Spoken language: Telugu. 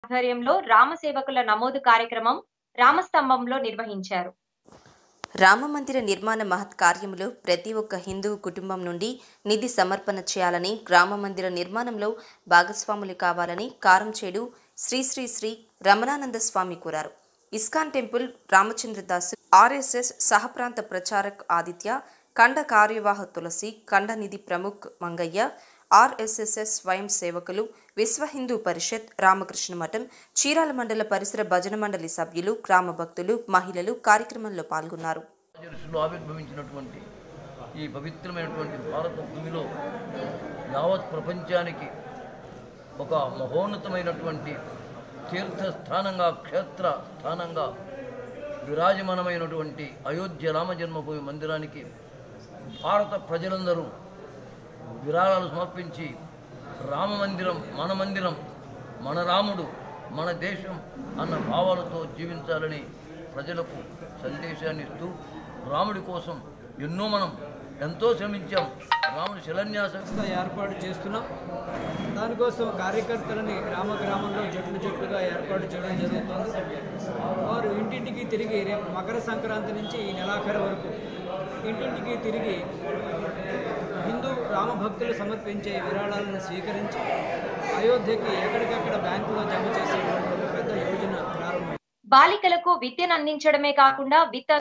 ఆధ్వర్యంలో రామసేవకుల నమోదు కార్యక్రమం రామస్తంభంలో నిర్వహించారు రామమందిర నిర్మాణ మహత్ కార్యములో ప్రతి ఒక్క హిందూ కుటుంబం నుండి నిధి సమర్పణ చేయాలని గ్రామమందిర నిర్మాణంలో భాగస్వాములు కావాలని కారంచేడు శ్రీ శ్రీ శ్రీ రమణానంద స్వామి కోరారు ఇస్కాన్ టెంపుల్ రామచంద్రదాస్ ఆర్ఎస్ఎస్ సహప్రాంత ప్రచారక్ ఆదిత్య కండ కార్యవాహ తులసి కండ నిధి ప్రముఖ్ మంగయ్య ఆర్ఎస్ఎస్ఎస్ స్వయం సేవకులు విశ్వ హిందూ పరిషత్ రామకృష్ణ మఠం చీరాల మండల పరిసర భజన మండలి సభ్యులు గ్రామ భక్తులు మహిళలు కార్యక్రమంలో పాల్గొన్నారు రాజర్షులు ఆవిర్భవించినటువంటి ఈ పవిత్రమైనటువంటి భారత భూమిలో యావత్ ప్రపంచానికి ఒక మహోన్నతమైనటువంటి తీర్థస్థానంగా క్షేత్ర స్థానంగా విరాజమానమైనటువంటి అయోధ్య రామజన్మభూమి మందిరానికి భారత ప్రజలందరూ విరాళాలు సమర్పించి రామ మందిరం మన మందిరం మన రాముడు మన దేశం అన్న భావాలతో జీవించాలని ప్రజలకు సందేశాన్ని ఇస్తూ రాముడి కోసం ఎన్నో మనం ఎంతో శ్రమించాం రాముడి శిలాన్యాస సంస్థ ఏర్పాటు చేస్తున్నాం దానికోసం కార్యకర్తలని గ్రామ గ్రామంలో జట్లు జట్లుగా ఏర్పాటు చేయడం జరుగుతుంది వారు ఇంటింటికి తిరిగి రేపు మకర సంక్రాంతి నుంచి ఈ నెలాఖరు వరకు ఇంటింటికి తిరిగి హిందూ రామభక్తులు సమర్పించే విరాళాలను స్వీకరించి అయోధ్యకి ఎక్కడికక్కడ బ్యాంకులో జమ చేసేటువంటి ఒక పెద్ద యోజన ప్రారంభం బాలికలకు విద్యను అందించడమే కాకుండా విత్త